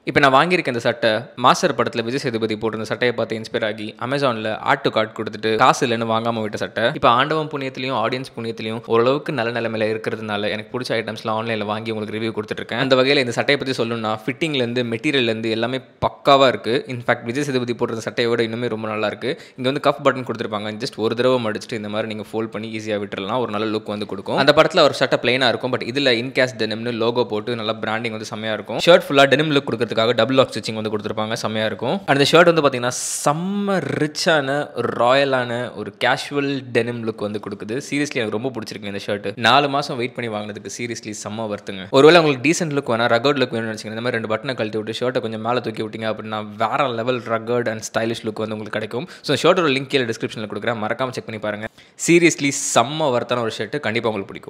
இப்போ நான் வாங்கியிருக்க இந்த சட்டை மாஸ்டர் படத்தில் விஜய் சேதுபதி போட்டிருந்த சட்டையை பார்த்து இன்ஸ்பயர் ஆகி அமேசானில் ஆட் டு கார்ட் கொடுத்துட்டு காசு இல்லைன்னு வாங்காமல் விட்ட சட்டை இப்போ ஆண்டவன் புண்ணியத்திலையும் ஆடியன்ஸ் புண்ணியத்திலையும் ஓரளவுக்கு நல்ல நிலைமையில இருக்கிறதுனால எனக்கு பிடிச்ச ஐட்டம்ஸ்லாம் ஆன்லைனில் வாங்கி உங்களுக்கு ரிவ்யூ கொடுத்துட்ருக்கேன் அந்த வகையில் இந்த சட்டையை பற்றி சொல்லணும்னா ஃபிட்டிங்லேருந்து மெட்டீரியல்லேருந்து எல்லாமே பக்காவாக இருக்குது இன்ஃபேக்ட் விஜய் சேதுபதி போட்டிருந்த சட்டையை விட இன்னுமே ரொம்ப நல்லா இருக்கு இங்கே வந்து கஃப் பட்டன் கொடுத்துருப்பாங்க ஜஸ்ட் ஒரு தடவை மடிச்சுட்டு இந்த மாதிரி நீங்கள் ஃபோல்ட் பண்ணி ஈஸியாக விட்டுறலாம் ஒரு நல்ல லுக் வந்து கொடுக்கும் அந்த படத்தில் ஒரு சட்டை பிளைனாக இருக்கும் பட் இதில் இன்கேஸ் டெனிம்னு லோகோ போட்டு நல்லா பிராண்டிங் வந்து செம்மையாக இருக்கும் ஷர்ட் ஃபுல்லாக டெனிம் லுக் கொடுக்கறதுக்காக டபுள் லாக் ஸ்டிச்சிங் வந்து கொடுத்துருப்பாங்க செம்மையாக இருக்கும் அந்த ஷர்ட் வந்து பார்த்தீங்கன்னா செம்ம ரிச்சான ஒரு ராயலான ஒரு கேஷுவல் டெனிம் லுக் வந்து கொடுக்குது சீரியஸ்லி எனக்கு ரொம்ப பிடிச்சிருக்கு இந்த ஷர்ட் நாலு மாதம் வெயிட் பண்ணி வாங்கினதுக்கு சீரியஸ்லி செம்ம வருத்துங்க ஒருவேளை உங்களுக்கு டீசென்ட் லுக் வேணா ரகர்ட் லுக் வேணும்னு நினச்சிங்க இந்த மாதிரி ரெண்டு பட்டனை கழட்டி விட்டு ஷர்ட்டை கொஞ்சம் மேலே தூக்கி விட்டீங்க அப்படின்னா வேற level rugged and stylish look வந்து உங்களுக்கு கிடைக்கும் ஸோ ஷர்ட்டோட லிங்க் கீழே டிஸ்கிரிப்ஷனில் கொடுக்குறேன் மறக்காம செக் பண்ணி பாருங்க சீரியஸ்லி செம்ம வர்த்தான ஒரு ஷர்ட் கண்டிப்பாக உங்களுக்கு பிடிக்கும்